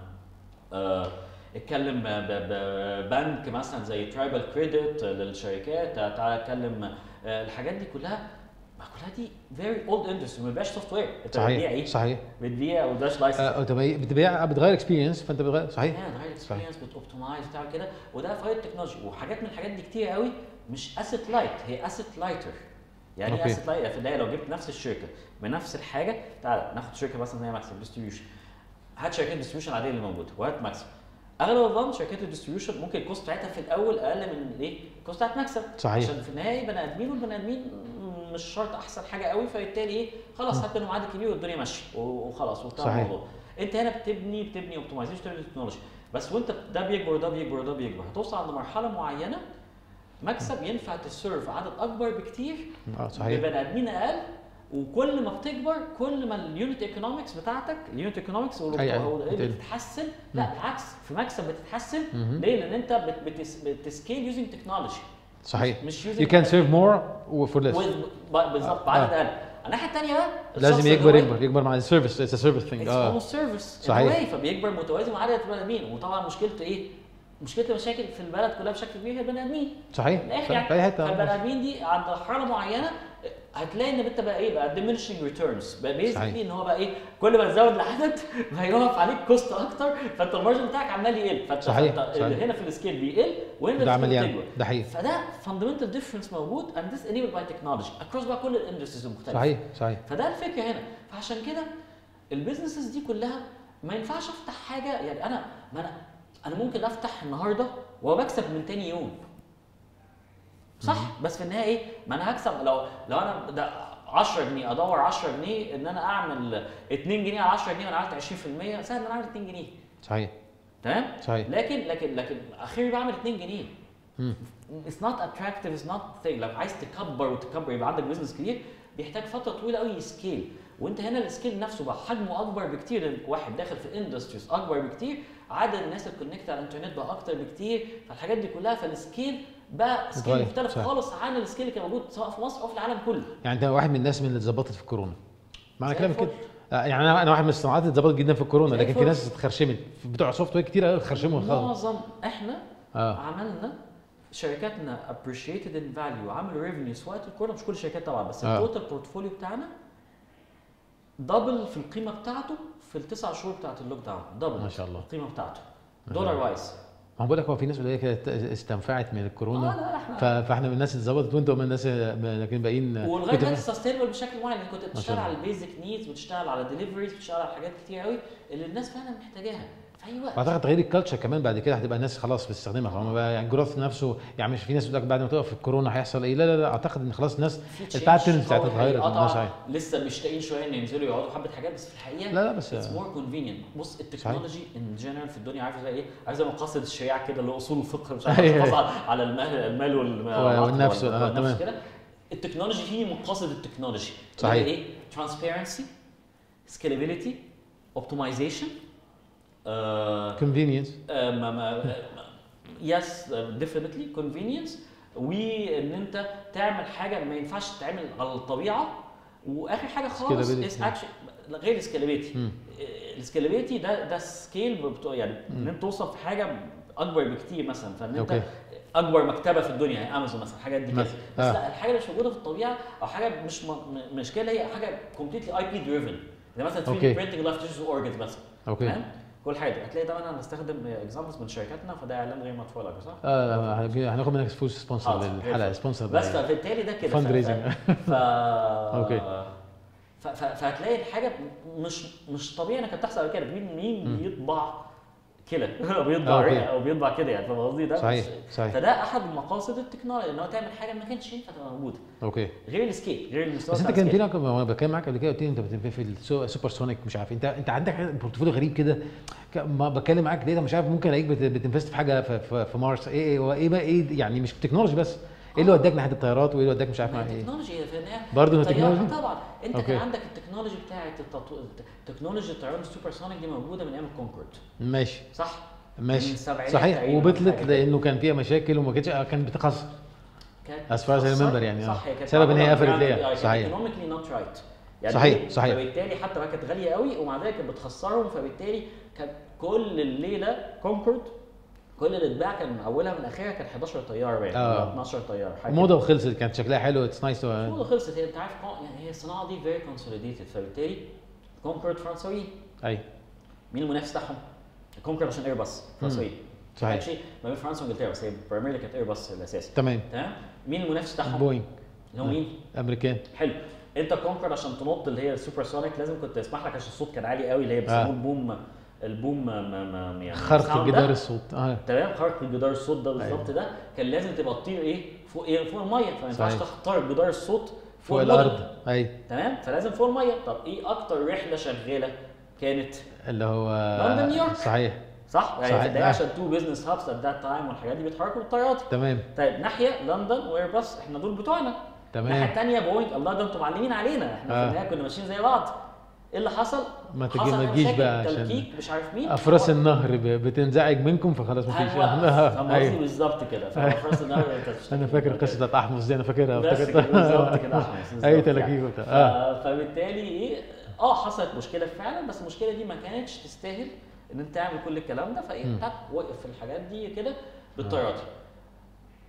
آه، اتكلم ب- ب- بنك مثلا زي ترايبل كريدت للشركات تعال اتكلم آه، الحاجات دي كلها ما كلها دي فيري اولد اندستري ما بيبقاش سوفت وير انت بتبيع ايه؟ صحيح صحيح بتبيع وداش لايسنس آه، بتبيع بتبيع بتغير اكسبيرينس فانت بتغير صحيح yeah, the right صحيح. experience بتوبتمايز بتعمل كده وده فايد التكنولوجي وحاجات من الحاجات دي كتير قوي مش اسيت لايت هي اسيت لايتر يعني ايه أوكي. اسيت لايت في النهايه لو جبت نفس الشركه بنفس الحاجه تعال ناخد شركه مثلا زي ماكسب ديستريبيوشن هات شركات الديستريبيوشن العاديه اللي موجوده وهات ماكسب اغلب الظن شركات الديستريبيوشن ممكن الكوست بتاعتها في الاول اقل من ايه؟ الكوست بتاعت مكسب صحيح. عشان في النهايه بني ادمين والبني ادمين مش شرط احسن حاجه قوي فبالتالي ايه خلاص هات منهم عدد كبير والدنيا ماشيه وخلاص وانتهى صحيح. الموضوع انت هنا بتبني بتبني اوبتمايزيشن بتبني تكنولوجي بس وانت ده بيكبر وده بيكبر وده بيكبر هتوصل عند مرحله معينه مكسب ينفع تسيرف عدد اكبر بكتير اه صحيح ببني ادمين اقل وكل ما بتكبر كل ما اليونت ايكونومكس بتاعتك اليونت ايكونومكس أي- أي. بتقل. بتتحسن لا مم. بالعكس في مكسب بتتحسن مهم. ليه؟ لان انت بت- بتس- بتسكيل يوزنج تكنولوجي صحيح مش you using can serve more for less with- ب- بالظبط بعدد اقل الناحيه الثانيه بقى لازم الشخص يكبر اللي هو يكبر يكبر مع السيرفيس اتس سيرفيس ثينج اتس اه اولموست سيرفيس صحيح. فبيكبر متوازي مع عدد البني ادمين وطبعا مشكلته ايه؟ مشكله المشاكل في البلد كلها بشكل كبير هي البني ادمين صحيح من الاخر في يعني في اي حته فالبني آه. ادمين دي عند مرحله معينه هتلاقي ان انت بقى ايه بقى diminishing returns بقى صحيح. بيزيكلي ان هو بقى ايه كل ما تزود العدد ما هيقف عليك كوست اكتر فانت المارجن بتاعك عمال يقل فانت صحيح، فأنت صحيح. هنا في السكيل بيقل وهنا ده في عمليان السكيل بتكبر ده حقيقي فده fundamental difference موجود and this enabled by technology across بقى كل الاندستريز المختلفه صحيح صحيح فده الفكره هنا فعشان كده البيزنسز دي كلها ما ينفعش افتح حاجه يعني انا ما انا انا ممكن افتح النهارده وبكسب من تاني يوم صح بس في النهايه ايه ما انا هكسب لو لو انا ده 10 جنيه ادور 10 جنيه ان انا اعمل 2 جنيه على 10 جنيه وانا عملت 20% سهل ان انا اعمل 2 جنيه صحيح تمام صحيح لكن لكن لكن اخيرا بعمل 2 جنيه مم. اتس نوت اتراكتيف اتس نوت thing لو عايز تكبر وتكبر يبقى عندك بزنس كبير بيحتاج فتره طويله قوي يسكيل وانت هنا السكيل نفسه بقى حجمه اكبر بكتير لأن واحد داخل في اندستريز اكبر بكتير عدد الناس اللي كونكت على الانترنت بقى اكتر بكتير فالحاجات دي كلها فالسكيل بقى سكيل اتغير، مختلف صح. خالص عن السكيل اللي كان موجود سواء في مصر او في العالم كله يعني انت واحد من الناس من اللي اتظبطت في الكورونا معنى زي كلامك الفل. كده آه، يعني انا انا واحد من الصناعات اللي اتظبطت جدا في الكورونا زي لكن في الفل. ناس اتخرشمت بتوع سوفت وير كتير قوي اتخرشموا خالص معظم احنا اه عملنا شركاتنا appreciated in value وعملوا ريفنيو في وقت الكورونا مش كل الشركات طبعا بس آه. التوتال بورتفوليو بتاعنا دبل في القيمه بتاعته في التسع شهور بتاعت اللوك داون دبل ما شاء الله القيمه بتاعته ما شاء دولار الله. وايز ما هو بقول لك هو في ناس قليله كده استنفعت من اه الكورونا لا لا احنا ف- فاحنا من الناس اللي اتظبطت وانتوا من الناس لكن باقيين ولغايه كنت- دلوقتي سستينبل بشكل معين يعني كنت شاء بتشتغل الله. على البيزك نيدز بتشتغل على ديليفريز بتشتغل على حاجات كتير قوي اللي الناس فعلا محتاجاها في اي وقت واعتقد تغيير الكالتشر كمان بعد كده هتبقى الناس خلاص بتستخدمها هم بقى يعني الجروث نفسه يعني مش في ناس بتقول لك بعد ما تقف في الكورونا هيحصل ايه لا لا لا اعتقد ان خلاص الناس في الباترنز change بتاعتها قوي اتغيرت حقيقي. الناس آه عايز- طبعاً لسه مشتاقين شويه ان ينزلوا يقعدوا حبه حاجات بس في الحقيقه لا لا بس اتس مور كونفينينت بص التكنولوجي ان جنرال في الدنيا عارف زي ايه؟ عارف زي مقاصد الشريعه كده اللي هو اصول الفقه مش عارف أيوة. الحفاظ على- على المال المال والعقل والنفس، وال- آه، والنفس تمام. كده التكنولوجي هي مقاصد التكنولوجي صحيح. اللي هي ايه؟ ترانسبيرنسي سكيلابيلتي اوبتمايزيشن كونفينينس يس ديفينتلي كونفينينس وان انت تعمل حاجه ما ينفعش تتعمل على الطبيعه واخر حاجه خالص Scalability. is actually غير السكيلابيلتي مم. السكيلابيلتي ده ده سكيل يعني ان انت توصل في حاجه اكبر بكتير مثلا فان انت أوكي. اكبر مكتبه في الدنيا يعني امازون مثلا الحاجات دي كده مثلا. بس آه. لا الحاجه اللي مش موجوده في الطبيعه او حاجه مش م... م- مش كده هي حاجه كومبليتلي اي بي دريفن زي مثلا 3 أوكي. دي برينتنج لايف تيشوز اورجنز مثلا اوكي تمام كل حاجه هتلاقي طبعا انا بستخدم اكزامبلز من شركاتنا فده اعلان غير مدفوع لك صح؟ اه هنجي- هناخد منك فول سبونسر حاضر. للحلقه سبونسر بس فبالتالي ده كده ف- Fundraising. ف... أوكي. ف... ف... فهتلاقي الحاجه مش مش طبيعي انها كانت تحصل على كده مين مين مم. بيطبع كده او بيطبع أوكي. رئه او بيطبع كده يعني فاهم قصدي ده صحيح مش- صحيح فده احد مقاصد التكنولوجيا ان هو تعمل حاجه ما كانتش ينفع تبقى موجوده اوكي غير السكيل غير المستوى بس انت بتاع كان السكيل. فينا وانا بتكلم معاك قبل كده قلت لي انت بت- في السوبر سونيك مش عارف انت انت عندك حاجة- بورتفوليو غريب كده ك- ما بتكلم معاك ليه مش عارف ممكن الاقيك بت- بتنفست في حاجه في, في, في مارس ايه ايه هو ايه بقى ايه يعني مش تكنولوجي بس ايه اللي وداك ناحيه الطيارات وايه اللي وداك مش عارف ما مع هي ايه التكنولوجي في النهايه برضه الطيارة تكنولوجي طبعا انت أوكي. كان عندك التكنولوجي بتاعت التطو... تكنولوجي الطيران السوبر سونيك دي موجوده من ايام الكونكورد ماشي صح؟ ماشي من السبعينات صحيح تقريباً وبطلت حاجة كده. لانه كان فيها مشاكل وما كانتش كانت بتخسر كانت As far as I بتخسر. remember يعني، آه. صح هي كانت سبب إن هي معمولة قفلت ليه؟ يعني صحيح. ايكونوميكلي نوت رايت يعني صحيح، إيه؟ صحيح. فبالتالي حتى ما كانت غاليه قوي ومع ذلك كانت بتخسرهم فبالتالي كانت كل الليله كونكورد كل اللي اتباع كان من اولها من اخرها كان 11 طياره باين آه. ولا 12 طياره حاجه موضه وخلصت كانت شكلها حلو اتس نايس الموضه خلصت هي انت عارف كون- يعني هي الصناعه دي فيري كونسوليديتد فبالتالي كونكورد فرنساويين اي مين المنافس بتاعهم؟ كونكورد عشان ايرباص فرنساويين صحيح Actually ما بين فرنسا وانجلترا بس هي برايمرلي كانت ايرباص الاساسي تمام تمام مين المنافس بتاعهم؟ بوينج اللي هو مين؟ امريكان حلو انت كونكورد عشان تنط اللي هي السوبر سونيك لازم كنت تسمح لك عشان الصوت كان عالي قوي اللي هي بيسموه آه. البوم البوم ما ما ما يعني خرق الساوند ده. جدار الصوت اه تمام خرق الجدار الصوت ده بالظبط ده كان لازم تبقى تطير ايه فوق ايه فوق الميه فما ينفعش صحيح. تخترق جدار الصوت فوق المدن. الارض اي تمام فلازم فوق الميه طب ايه اكتر رحله شغاله كانت اللي هو لندن، نيويورك. صحيح صح يعني صحيح. في البدايه آه. عشان تو بزنس هابس ات ذات تايم والحاجات دي بيتحركوا بالطيارات تمام طيب ناحيه لندن وايرباص احنا دول بتوعنا الناحيه تمام الثانيه بوينج الله ده انتوا معلمين علينا احنا آه. في النهايه كنا ماشيين زي بعض ايه اللي حصل؟ ما تجي حصل ما تجيش مشاكل، بقى عشان تلكيك مش عارف مين افراس النهر ب- بتنزعج منكم فخلاص ما فيش ايوه فاهم قصدي أيوة. بالظبط كده ففرص النهر انت تشتكي انا فاكر من القصه بتاعت احمس دي انا فاكرها بس افتكرتها كده بالظبط كده أحمس، بالظبط اي يعني. تلاكيك وبتاع ف- اه فبالتالي ايه اه حصلت مشكله فعلا بس المشكله دي ما كانتش تستاهل ان انت تعمل كل الكلام ده فايه مم. تك وقف في الحاجات دي كده بالطيارات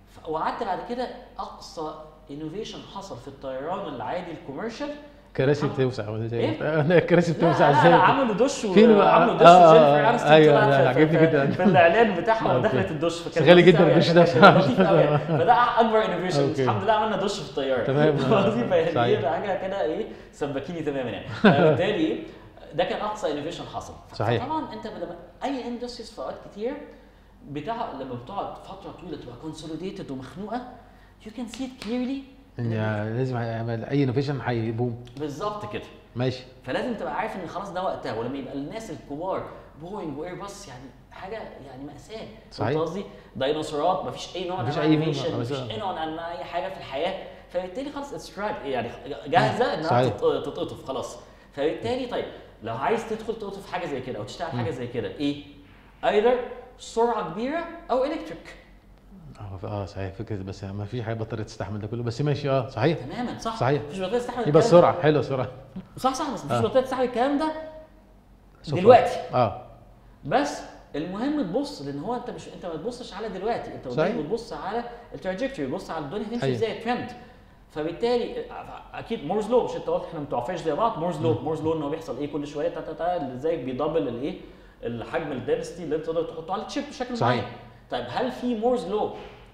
ف- وقعدت بعد كده اقصى انوفيشن حصل في الطيران العادي الكوميرشال كراسي عم- بتوسع ولا زي إيه؟ انا الكراسي لا بتوسع لا ازاي لا عملوا دش فين بقى؟ وعملوا دش آه، وجينيفر آه، انستون أيوة، طلعت لا، في- عجبني في- جدا. في الاعلان بتاعها أوكي. ودخلت الدش بس غالي جدا لطيف الدش أوي. ده كان لطيف أوي. فده اكبر انوفيشن أوكي. الحمد لله عملنا دش في الطياره تمام. وظيفه يعني صحيح. ايه حاجه كده ايه سبكيني تماما يعني فبالتالي إيه؟ ده كان اقصى انوفيشن حصل صحيح. طبعا انت لما اي اندستريز في اوقات كتير بتاع لما بتقعد فتره طويله تبقى كونسوليديتد ومخنوقه يو كان سي ات كليرلي ان لازم يعمل اي انوفيشن هيبوم بالظبط كده ماشي فلازم تبقى عارف ان خلاص ده وقتها ولما يبقى الناس الكبار بوينج وايرباص يعني حاجه يعني ماساه صحيح. فهمت قصدي؟ ديناصورات مفيش اي نوع من مفيش انواع أي الانوفيشن نوع- مفيش بس- اي نوع من انواع اي حاجه في الحياه فبالتالي خلاص اتس يعني جاهزه انها صحيح. تت- تتقطف خلاص فبالتالي طيب لو عايز تدخل تقطف حاجه زي كده او تشتغل حاجه زي كده ايه؟ ايذر سرعه كبيره او الكتريك اه اه صحيح فكره بس ما فيش حاجه بطاريه تستحمل ده كله بس ماشي اه صحيح تماما صح صحيح. مفيش بطاريه تستحمل يبقى الكلام ده. السرعه حلوه السرعه صح صح بس مفيش آه. بطاريه تستحمل الكلام ده سوبر. دلوقتي اه بس المهم تبص لان هو انت مش انت ما تبصش على دلوقتي انت صحيح. قدام بتبص على التراجكتوري بتبص على الدنيا هتمشي أيوة. ازاي الترند فبالتالي اكيد مورز لو مش انت قلت احنا متوقفاش زي بعض مورز لو مورز لو ان هو بيحصل ايه كل شويه تا تا تا ازاي بيدبل الايه الحجم الدنسيتي اللي انت تقدر تحطه على الشيب بشكل صحيح. معين طيب هل في مورز لو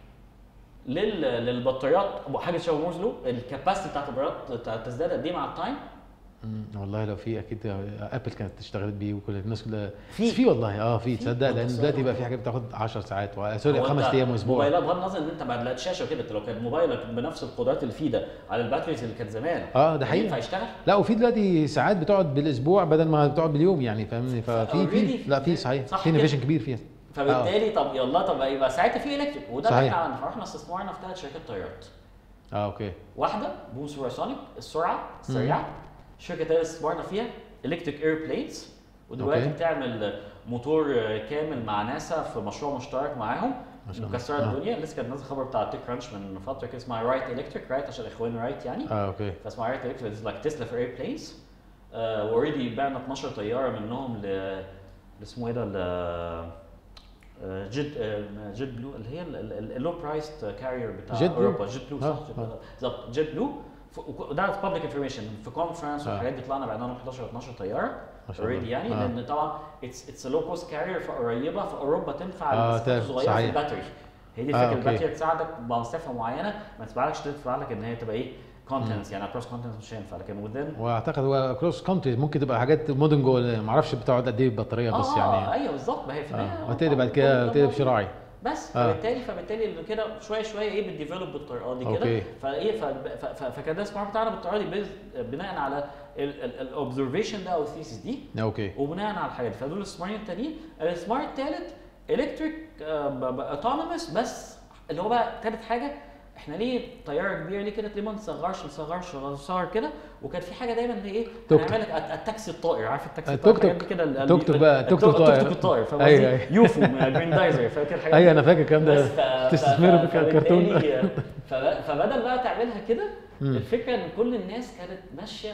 لل للبطاريات أو حاجه شبه مورز لو الكاباسيتي بتاعت البطاريات تزداد قد ايه مع التايم؟ مم، والله لو في اكيد ابل كانت اشتغلت بيه وكل الناس كلها في. بس في والله اه في في. تصدق وأنت لان صغير. دلوقتي بقى في حاجات بتاخد 10 ساعات و- سوري هو خمس أنت ايام واسبوع موبايلات بغض النظر ان انت بعد لا شاشه وكده أنت لو كان موبايلك بنفس القدرات اللي فيه ده على الباتريز اللي كانت زمان اه ده حقيقي ينفع يشتغل؟ لا وفي دلوقتي ساعات بتقعد بالاسبوع بدل ما بتقعد باليوم يعني فاهمني ففي في Already لا في صحيح صح في كده. انوفيشن كبير فيها فبالتالي طب يلا طب يبقى ساعتها في الكتريك وده اللي صحيح. احنا عملنا رحنا استثمرنا في ثلاث شركات طيارات اه اوكي واحده بوم سوبرسونيك السرعه السريعه شركه ثالثه استثمرنا فيها الكتريك اير بلينز ودلوقتي أوكي. بتعمل موتور كامل مع ناسا في مشروع مشترك معاهم ما شاء الله. مكسره آه. الدنيا لسه كانت نازل خبر بتاع تيك كرانش من فتره كده اسمها رايت الكتريك رايت عشان اخوان رايت يعني اه اوكي فاسمها رايت الكتريك لايك تسلا في اير بلينز اوريدي بعنا 12 طياره منهم ل ل- اسمه ايه ده ل آه، جيت آه، جيت بلو اللي هي اللو برايست كارير بتاع جيت بلو؟ اوروبا جيت بلو صح آه، جيت آه. بلو. بالظبط جيت بلو ف- وك- ده بابليك انفورميشن في كونفرنس آه. والحاجات دي طلعنا بعنا لهم 11 12 طياره ما شاء الله. اوريدي يعني آه. لان طبعا اتس اتس لو كوست كارير فقريبه في اوروبا تنفع آه، المسافات تعرف، الصغيره في صحيح. الباتري هي دي آه، الفكره أوكي. الباتري تساعدك بمسافه معينه ما تسمعلكش تدفع لك ان هي تبقى ايه كونتنتس يعني كروس كونتنتس مش هينفع لكن within واعتقد هو كروس كونتري ممكن تبقى حاجات مودن جوه ما اعرفش بتقعد قد ايه البطاريه بس اه يعني ايوه بالظبط ما هي في النهايه اه وتقلب بعد كده تقلب شراعي بس آه. فبالتالي فبالتالي اللي كده شويه شويه ايه بتديفلوب بالطريقه دي كده أوكي. فايه ف- ف- ف- فكان ده السمارت بتاعنا بالطريقه دي بز- بناء على الاوبزرفيشن ده او الثيسيس دي اوكي وبناء على الحاجات دي فدول السمارت التانيين السمارت التالت الكتريك اوتونوموس بس اللي هو بقى تالت حاجه احنا ليه طياره كبيره ليه كده ليه ما نصغرش نصغرش نصغر كده وكان في حاجه دايما اللي ايه توك توك. هنعمل لك الت- التاكسي الطائر عارف التاكسي التوك الطائر توك. الحاجات دي كده ال- توك توك بقى، توك توك التوك طائر. توك الطائر فاهم أيوة، قصدي؟ أيوة. يوفو من جريندايزر فاكر الحاجات ايوه دي؟ انا فاكر الكلام بس ده ف- تستثمروا ف- في الكرتون فبالتالي- فب- فبدل بقى تعملها كده مم. الفكره ان كل الناس كانت ماشيه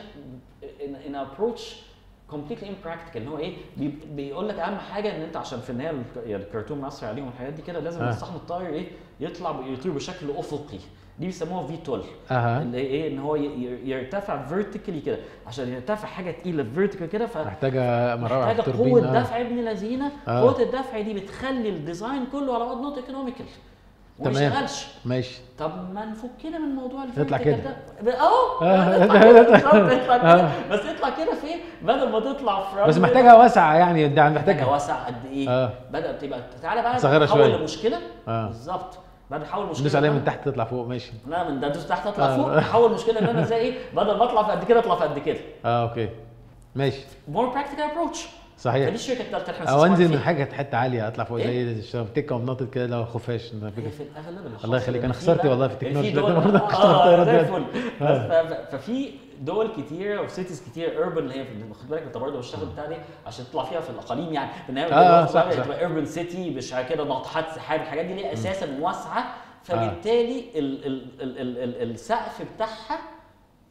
ان ابروتش كومبليتلي امبراكتيكال ان هو ايه بي- بيقول لك اهم حاجه ان انت عشان في النهايه الك- يعني الكرتون مأثر عليهم والحاجات دي كده لازم آه. الصحن الطاير ايه يطلع يطير بشكل افقي دي بيسموها في تول اها اللي هي ايه ان هو ي- ي- يرتفع فيرتيكالي كده عشان يرتفع حاجه تقيله فيرتيكال كده ف محتاجه مراوح محتاجه توربين قوه آه. دفع ابن لذينه آه. قوه الدفع دي بتخلي الديزاين كله على بعض نوت ايكونوميكال وما تمام. يشتغلش ماشي طب ما نفكنا من موضوع يطلع الفيرتيكال كده. ده اهو آه. اطلع كده بالظبط، اطلع كده آه. بس اطلع كده فين بدل ما تطلع في بس رمل- محتاجه واسعه يعني ده محتاجه محتاجه واسع قد ايه اه بدأ تبقى تعالى بقى صغيرة نحول شوية. لمشكله اه بالظبط بعد نحول مشكله ندوس عليها إن من أنا- تحت تطلع فوق ماشي لا من ده ادوس تحت اطلع آه. فوق احول مشكله ان انا ازاي ايه بدل ما اطلع في قد كده اطلع في قد كده اه اوكي ماشي مور براكتيكال ابروتش صحيح فدي الشركه الثالثه اللي احنا او استثمرنا انزل من فيها. حاجه حته عاليه اطلع فوق إيه؟ زي الشبكه ونطط كده لو خفاش أنا هي فاكر. في الاغلب اللي الله حاصل يخليك، إن أنا في خسرت بقى- والله في في التكنولوجيا دول ده برضه آه، اشتغلت آه، طيارات زي دلوقتي. الفل بس ف- ففي دول كتير وسيتيز كتير اربن اللي هي في- خد بالك انت برضه بتشتغل بتاع دي عشان تطلع فيها في الاقاليم يعني في النهايه آه، بتبقى- صح، بتبقى صح. اربن سيتي مش كده ناطحات سحاب الحاجات دي ليه اساسا واسعه فبالتالي ال ال ال ال ال السقف بتاعها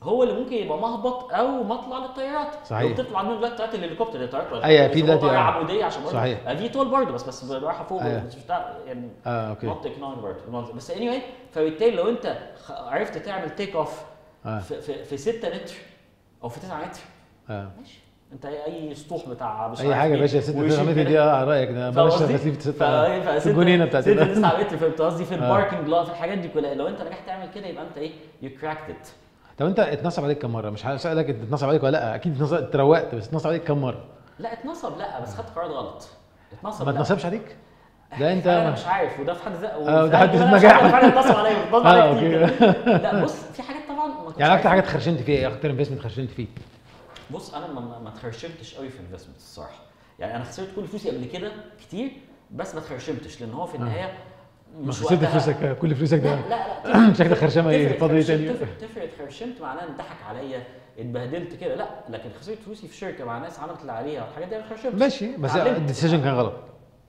هو اللي ممكن يبقى مهبط او مطلع للطيارات صحيح. لو بتطلع منه دلوقتي طيارات الهليكوبتر الطيارات أيوة، في بيسموها دلوقتي، طياره آه. عموديه عشان برضه صحيح. آه، في تول برضه بس بس رايحه فوق أيوة. مش بتاع يعني اه اوكي نوت ايكونوميك برضه بس اني anyway فبالتالي لو انت خ- عرفت تعمل تيك اوف اه في, في, في 6 متر او في 9 متر اه ماشي انت اي اي سطوح بتاع مش اي عارف حاجه يا إيه، باشا 6 ويشيل متر كده. دي اه على رايك ده فاهم بلاش قصدي؟ تفاصيل في ف- 6 ف- في الجنينه بتاعت 6 9 متر فهمت قصدي في آه. الباركنج لا في الحاجات دي كلها لو انت نجحت تعمل كده يبقى انت ايه يو كراكت ات طب انت اتنصب عليك كم مره مش هسالك اتنصب عليك ولا لا اكيد اتنصب اتروقت بس اتنصب عليك كم مره لا اتنصب لا بس خدت قرار غلط اتنصب ما لا. اتنصبش عليك ده انت انا مش عارف وده في حد ذاته آه، وده وفي حد أنا مش نجاح. عارف، فعلا اتنصب عليا اتنصب اه عليا كتير اوكي كده. لا بص في حاجات طبعا ما كنتش يعني اكتر عارف. حاجه اتخرشمت فيها ايه اكتر انفستمنت خرشمت فيه بص انا ما, ما اتخرشمتش قوي في انفستمنت الصراحه يعني انا خسرت كل فلوسي قبل كده كتير بس ما اتخرشمتش لان هو في النهايه ما مش خسرت وقتها- فلوسك كل فلوسك لا ده لا لا شكلك خرشمه ايه تفرق فاضي اتخرشمت- تاني تفرق تفرق اتخرشمت معناها ان ضحك عليا اتبهدلت كده لا لكن خسرت فلوسي في شركه مع ناس عملت اللي عليها والحاجات دي انا اتخرشمت ماشي بس اتعلمت. الديسيجن كان غلط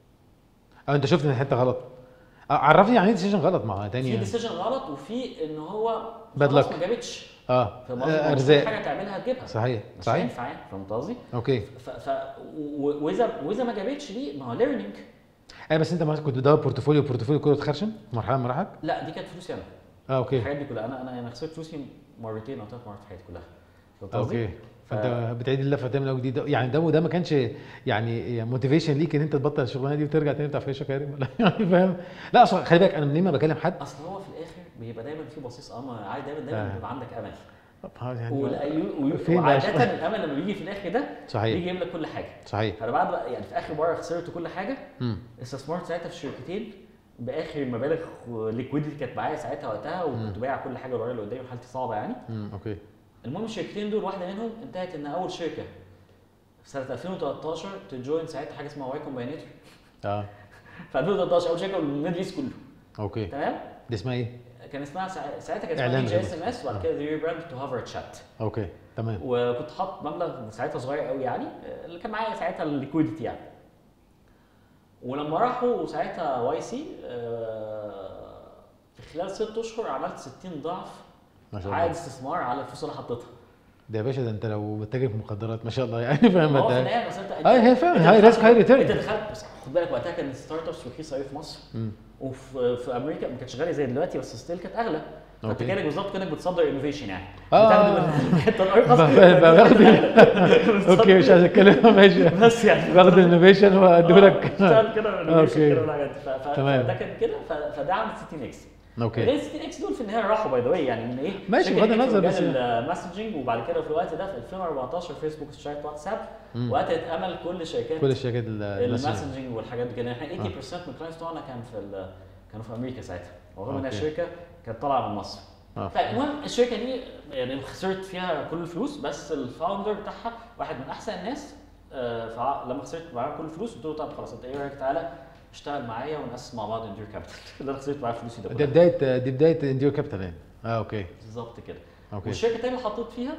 او انت شفت ان الحته غلط اه، عرفني يعني ايه ديسيجن غلط ما هو في تاني يعني. ديسيجن غلط وفي ان هو Bad خلاص luck. ما جابتش اه فاهم قصدي؟ اه، مش ارزاق حاجه تعملها تجيبها صحيح مش صحيح هينفع يعني فهمت قصدي؟ اوكي ف, ف و- واذا واذا ما جابتش دي ما هو ليرنينج اي بس انت مثلا كنت بتدور بورتفوليو بورتفوليو كله اتخرشم في مرحله من مراحلك لا دي كانت فلوسي انا اه اوكي الحاجات دي كلها انا انا انا خسرت فلوسي مرتين او ثلاث مرات في حياتي كلها فهمت قصدي؟ اوكي فانت بتعيد اللفه تاني من اول جديد يعني ده وده ما كانش يعني موتيفيشن ليك ان انت تبطل الشغلانه دي وترجع تاني بتاع فيش كريم ولا يعني فاهم لا اصل خلي بالك انا منين ما بكلم حد اصل هو في الاخر بيبقى دايما في بصيص امل عادي دايما دايما آه. بيبقى عندك امل آه، يعني وال- فين بقى؟ وعاده الامل لما بيجي في الاخر ده صحيح بيجي يجيب لك كل حاجه صحيح فانا بعد بقى يعني في اخر مره خسرت كل حاجه امم استثمرت ساعتها في شركتين باخر مبالغ ليكويديتي كانت معايا ساعتها وقتها وكنت مم. بايع كل حاجه الورقه اللي قدامي حالتي صعبه يعني امم اوكي المهم الشركتين دول واحده منهم انتهت ان اول شركه في سنه 2013 تجوين ساعتها حاجه اسمها واي كومباينيتور اه في 2013 اول شركه من ايست كله اوكي تمام دي اسمها ايه؟ كان اسمها ساعتها ساعتها كان اسمها إعلان جي اس غير. ام اس وبعد آه. كده ري براند تو هافر تشات اوكي تمام وكنت حاطط مبلغ ساعتها صغير قوي يعني آه، اللي كان معايا ساعتها الليكويديتي يعني ولما راحوا ساعتها واي سي في خلال ست اشهر عملت 60 ضعف ما شاء عائد الله استثمار على الفلوس اللي حطيتها ده يا باشا ده انت لو بتتاجر في مخدرات ما شاء الله يعني فاهم هو في انت النهايه بس انت انت- اه هي فعلا انت هاي دخلت- ريسك هاي انت ريتيرن دخلت بس خد بالك وقتها كان الستارت ابس رخيصه قوي في مصر مم. وفي في امريكا ما كانتش غاليه زي دلوقتي بس ستيل كانت اغلى فانت اوكي. كانك بالظبط كانك بتصدر انوفيشن يعني آه. بتاخد من الحته الارخص ب- ب- باخد بالظبط. اوكي مش عايز اتكلم ماشي بس يعني باخد الانوفيشن واديهولك اشتغل كده اوكي. اوكي كده والحاجات دي. ف- ف- تمام. فده كان كده ف- فده عمل 60 اكس اوكي غير 60 اكس دول في النهايه راحوا باي ذا واي يعني ان ايه ماشي، شركة بغض جت في النظر بس- مجال الماسنجنج وبعد كده في الوقت ده في 2014 فيسبوك اشترت واتساب مم. وقتت امل كل شركات كل الشركات ال- المسجد. الماسنجنج والحاجات دي كده احنا 80% من الكلاينتس بتوعنا كان في ال- كانوا في امريكا ساعتها رغم انها أوكي. شركه كانت طالعه من مصر اه فالمهم الشركه دي يعني خسرت فيها كل الفلوس بس الفاوندر بتاعها واحد من احسن الناس آه، فلما خسرت معاه كل الفلوس قلت له طب خلاص انت ايه رايك تعالى اشتغل معايا ونقسم مع بعض انديور كابيتال ده انا خسرت معاه فلوسي ده دي كلها بدايه دي بدايه انديو كابيتال يعني اه اوكي بالظبط كده اوكي والشركه الثانيه اللي حطيت فيها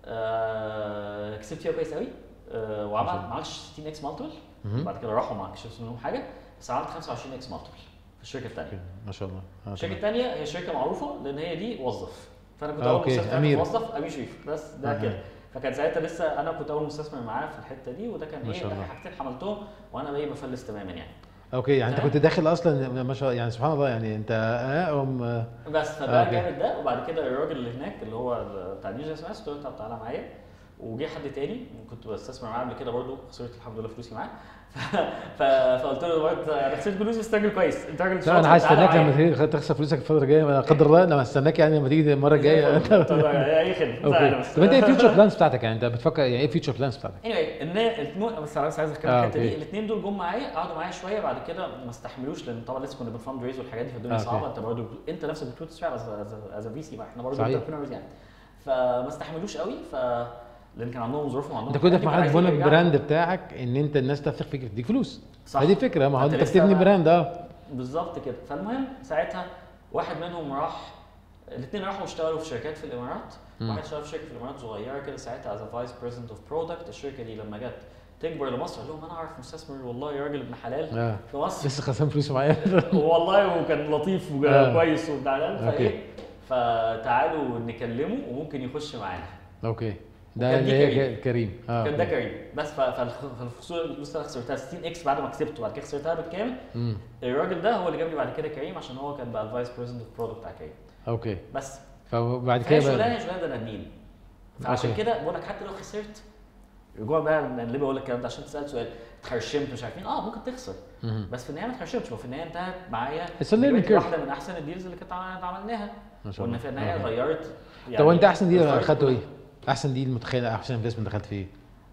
آه، كسبت فيها كويس قوي آه، وعملت ما شاء ما عملتش 60 اكس مالتيبل مهم. بعد كده راحوا ما كشفتش منهم حاجه بس عملت 25 اكس مالتيبل في الشركه الثانيه اوكي ما شاء الله اه الشركه تمام. الثانيه هي شركه معروفه لان هي دي وظف فانا كنت آه، اول أوكي، مستثمر أمير. موظف امير شريف بس ده أها. كده فكان ساعتها لسه انا كنت اول مستثمر معاه في الحته دي وده كان ما ايه شاء الله. حاجتين عملتهم وانا بقى بفلس تماما يعني اوكي يعني انت تمام. كنت داخل اصلا ما شاء يعني سبحان الله يعني انت اه ام آه، بس فده أوكي. جامد ده وبعد كده الراجل اللي هناك اللي هو بتاع نيوز اس ام اس قلت له طب تعالى معايا وجه حد تاني كنت بستثمر معاه قبل كده برضه خسرت الحمد لله فلوسي معاه ف... ف... فقلت له برضه انا خسرت فلوسي بس راجل كويس انت راجل لا شاطر، انا عايز تعالى استناك لما معايا. تيجي تخسر فلوسك الفتره الجايه لا قدر الله انا استناك يعني لما تيجي المره الجايه طب اي خدمه تعالى اوكي بس. طب انت ايه الفيوتشر بلانز بتاعتك يعني انت بتفكر يعني ايه الفيوتشر بلانز بتاعتك؟ anyway النا- الاتنين- بس انا بس عايز اتكلم آه، الحته دي أوكي. الاثنين دول جم معايا قعدوا معايا شويه بعد كده ما استحملوش لان طبعا لسه كنا بنفند ريز والحاجات دي فالدنيا آه، صعبه أوكي. انت برضه انت نفسك بتوتسرع از في سي ما احنا برضه صحيح. انتربرينورز يعني فما استحملوش قوي ف لان كان عندهم ظروفهم عندهم انت كنت حاجات في دي، مرحله فعايزين بنى يرجعوا. البراند بتاعك ان انت الناس تثق فيك تديك فلوس صح هذه الفكره ما هو انت انت لسه بتبني بقى- براند اه بالظبط كده فالمهم ساعتها واحد منهم راح الاثنين راحوا اشتغلوا في شركات في الامارات مم. واحد اشتغل في شركه في الامارات صغيره كده ساعتها از فايس بريزنت اوف برودكت الشركه دي لما جت تكبر لمصر قال لهم انا اعرف مستثمر والله يا راجل ابن حلال اه في مصر لسه خسران فلوس معايا والله وكان لطيف آه. وكويس وبتاع ده أوكي. فايه فتعالوا نكلمه وممكن يخش معانا اوكي ده وكان اللي دي هي كريم. ك- كريم اه كان ده أوكي. كريم بس ف- فالخ- فالفصول الفلوس اللي انا خسرتها 60 اكس بعد ما كسبته بعد كده خسرتها بالكامل مم. الراجل ده هو اللي جاب لي بعد كده كريم عشان هو كان بقى الفايس بريزنت برودكت بتاع كريم اوكي بس فبعد فهي كده شغلانه بقى شغلانه بني ادمين فعشان أوكي. كده بقول لك حتى لو خسرت رجوع بقى أنا ليه بقول لك الكلام ده عشان تسال سؤال اتخرشمت مش عارفين اه ممكن تخسر مهم. بس في النهايه ما اتخرشمتش وفي النهايه انتهت معايا It's a learning بقت curve. واحده من احسن الديلز اللي كانت عم- عملناها ما شاء وان الله في النهايه أوكي. غيرت طب وانت احسن دي غيرت اخدته كل- ايه؟ احسن دي متخيل احسن انفستمنت دخلت فيه ايه؟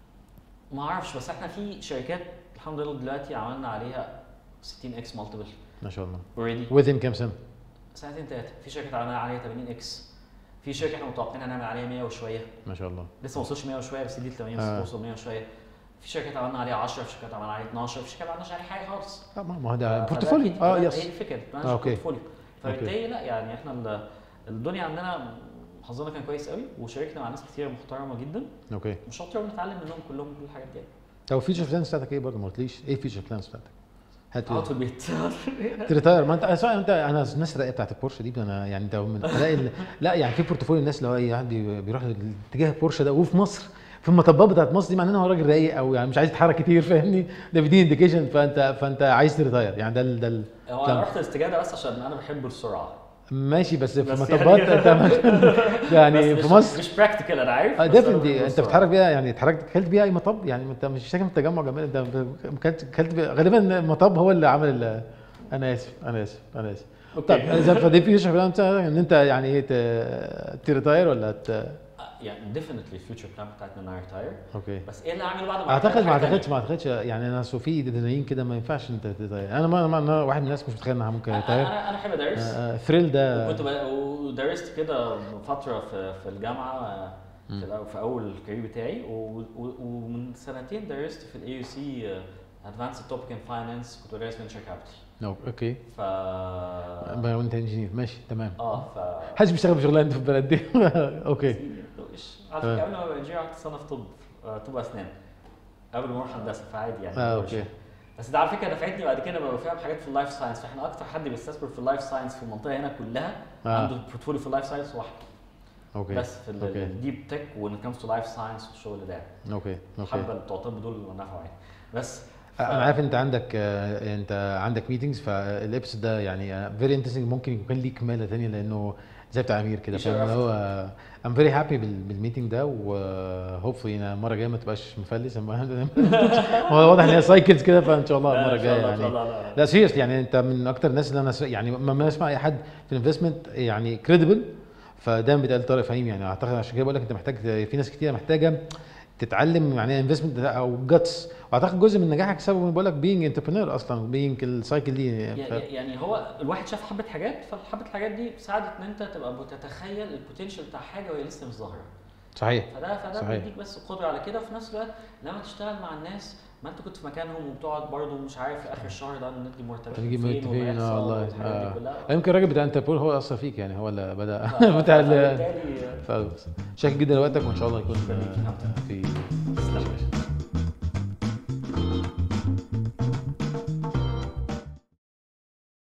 ما اعرفش بس احنا في شركات الحمد لله دلوقتي عملنا عليها 60 اكس مالتيبل ما شاء الله اوريدي within كام سنه؟ سنتين ثلاثه في شركه عملنا عليها 80 اكس في شركه احنا متوقعين هنعمل عليها 100 وشويه ما شاء الله لسه ما وصلش 100 وشويه بس دي ال 80 آه. بس توصل 100 وشويه في شركات عملنا عليها 10 في شركات عملنا عليها 12 في شركات ما عملناش عليها حاجه خالص لا ما ما هو ده فده بورتفوليو أكيد- اه هي يس دي الفكره آه، أوكي. بورتفوليو فبالتالي لا يعني احنا ال- الدنيا عندنا حظنا كان كويس قوي وشاركنا مع ناس كتير محترمه جدا اوكي وشاطره وبنتعلم منهم كلهم كل الحاجات دي طب الفيوتشر بلانز بتاعتك ايه برضه ما قلتليش ايه الفيوتشر بلانز بتاعتك؟ هات اقعد في البيت تريتاير ما انت أنا سواء انت انا الناس الرايقه بتاعت البورشه دي انا يعني انت من الاقي ال- لا يعني في بورتفوليو الناس اللي هو اي واحد بي- بيروح لاتجاه البورشه ده وفي مصر في المطبات بتاعت مصر دي معناه ان هو راجل رايق او يعني مش عايز يتحرك كتير فاهمني ده بيديني انديكيشن فانت فانت عايز تريتاير يعني ده ال- ده ال- هو تمام. انا رحت الاستجابه بس عشان انا بحب السرعه ماشي بس في بس مطبات يعني- انت يعني بس في مش- مصر مش براكتيكال انا عارف اه بس أنا ديفنتلي بحب انت السرعة. بتتحرك بيها يعني اتحركت اكلت بيها اي مطب يعني انت مش ساكن في التجمع جمال انت اكلت اكلت بيها غالبا المطب هو اللي عمل ال- انا اسف انا اسف انا اسف أوكي. طب اذا فدي فيوتشر بلان بتاعك ان انت يعني ايه ت- تريتاير ولا ت... آه، يعني ديفنتلي الفيوتشر بلان بتاعتنا ان انا ريتاير اوكي بس ايه اللي هعمله بعد ما اعتقد أريتاير ما حاجة اعتقدش ما اعتقدش يعني انا أصل في دينيين كده ما ينفعش انت تريتاير انا ما ما- انا واحد من الناس مش متخيل انها ممكن تانية. ريتاير انا انا احب ادرس ثريل ده وكنت ب- ودرست كده فتره في في الجامعه آه، في, الأو- في اول الكارير بتاعي و- و- ومن سنتين درست في الاي يو سي ادفانسد توبيك ان فاينانس كنت بدرس فينشر كابيتال أو- اوكي ف وانت انجينير ماشي تمام اه ف محدش بيشتغل في شغلانه في البلد دي اوكي إيش- على فكره قبل ما ابقى انجينير قعدت سنه في طب آه، طب اسنان قبل ما اروح هندسه فعادي يعني اه اوكي بس ده على فكره نفعتني بعد كده ببقى فاهم حاجات في اللايف ساينس فاحنا اكتر حد بيستثمر في اللايف ساينس في المنطقه هنا كلها آه. عنده بورتفوليو في اللايف ساينس واحد اوكي بس في اوكي الديب تك وان كمز تو لايف ساينس والشغل ده اوكي اوكي الحبه اللي بتوع الطب دول اللي نفعوا يعني بس ف- انا عارف انت عندك آه، انت عندك ميتنجز فالابس ده يعني فيري انترستنج ممكن يكون ليه كماله ثانيه لانه زي بتاع امير كده فاهم اللي هو ام فيري هابي بالميتنج ده وهوبفلي المره الجايه ما تبقاش مفلس هو واضح ان هي سايكلز كده فان شاء الله لا، المره إن شاء الجايه الله، إن شاء يعني الله، لا. لا سيريسلي يعني انت من اكتر الناس اللي انا س- يعني لما ما اسمع اي حد في الانفستمنت يعني كريديبل فدايما بيتقال طارق فهيم يعني اعتقد عشان كده بقول لك انت محتاج في ناس كتير محتاجه تتعلم يعني انفستمنت او جاتس واعتقد جزء من نجاحك سبب بقول لك بينج انتربرينور اصلا بينج السايكل دي يعني ف... يعني هو الواحد شاف حبه حاجات فحبه الحاجات دي ساعدت ان انت تبقى بتتخيل البوتنشال بتاع حاجه وهي لسه مش ظاهره صحيح فده فده صحيح. بيديك بس القدره على كده وفي نفس الوقت لما تشتغل مع الناس ما انت كنت في مكانهم وبتقعد برضه مش عارف في اخر الشهر ده ندي مرتبات نجيب فين مرتبين، وهيحصل آه والله، والحاجات دي آه. كلها. يمكن الراجل بتاع انتربول هو اثر فيك يعني هو اللي بدا ف- بتاع ال- فبالتالي ف- شاكر جدا لوقتك وان شاء الله يكون خليك. آه، في